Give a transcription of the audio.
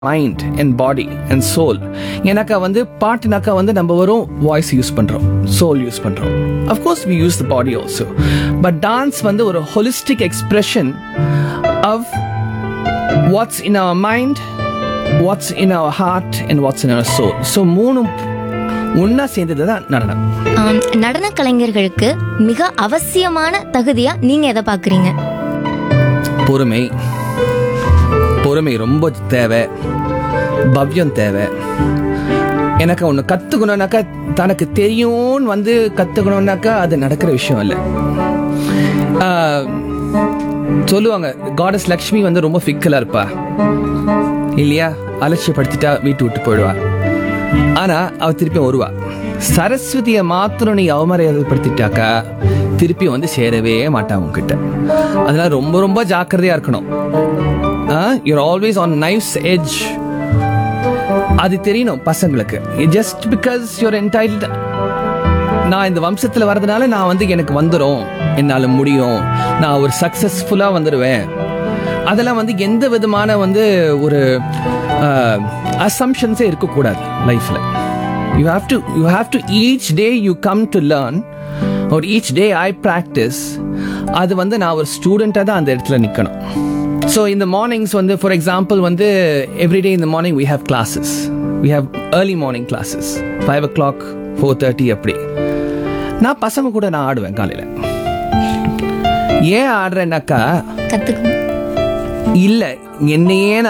mind and body and soul எனக்கா வந்து பாட்டுனாக்கா வந்து நம்ம வரும் வாய்ஸ் யூஸ் பண்ணுறோம் சோல் யூஸ் பண்ணுறோம் of course we use the body also but dance வந்து ஒரு holistic expression of what's in our mind what's in our heart and what's in our soul so மூணும் ஒன்றா சேர்ந்தது தான் நடனம் ஆம், நடன கலைஞர்களுக்கு மிக அவசியமான தகுதியா நீங்க எதை பாக்குறீங்க பொறுமை பொறுமை ரொம்ப தேவை பவ்யம் தேவை எனக்கு ஒன்று கற்றுக்கணுன்னாக்கா தனக்கு தெரியும்னு வந்து கற்றுக்கணுன்னாக்கா அது நடக்கிற விஷயம் இல்லை ஆஹ், சொல்லுவாங்க காடஸ் லக்ஷ்மி வந்து ரொம்ப ஃபிக்கலாக இருப்பா இல்லையா அலட்சியப்படுத்திட்டா வீட்டு விட்டு போயிடுவா ஆனா அவ திருப்பி வருவா சரஸ்வதியை மாத்திரம் நீ அவமரியாதைப்படுத்திட்டாக்கா திருப்பி வந்து சேரவே மாட்டா உன்கிட்ட அதனால ரொம்ப ரொம்ப ஜாக்கிரதையா இருக்கணும் you're always on knife's edge அது தெரியணும் பசங்களுக்கு ஜஸ்ட் பிகாஸ் யூர் என்டைல்டு நான் இந்த வம்சத்துல வர்றதுனால நான் வந்து எனக்கு வந்துடும் என்னால முடியும் நான் ஒரு சக்சஸ்ஃபுல்லா வந்துடுவேன் அதெல்லாம் வந்து எந்த விதமான வந்து ஒரு அசம்ஷன்ஸே இருக்கக்கூடாது லைஃப்ல you have to you have to each day you come to learn ஒரு ஈச் டே ஐ ப்ராக்டிஸ் அது வந்து நான் ஒரு ஸ்டூடெண்ட்டாக தான் அந்த இடத்துல நிற்கணும் ஸோ இந்த மார்னிங்ஸ் வந்து ஃபார் எக்ஸாம்பிள் வந்து எவ்ரிடே இந்த morning we have classes we have early morning classes five o'clock four thirty அப்படி நான் பசங்க கூட நான் ஆடுவேன் காலையில் ஏன் ஆடுறேன்னாக்கா கத்துக்கணும் இல்லை என்னையே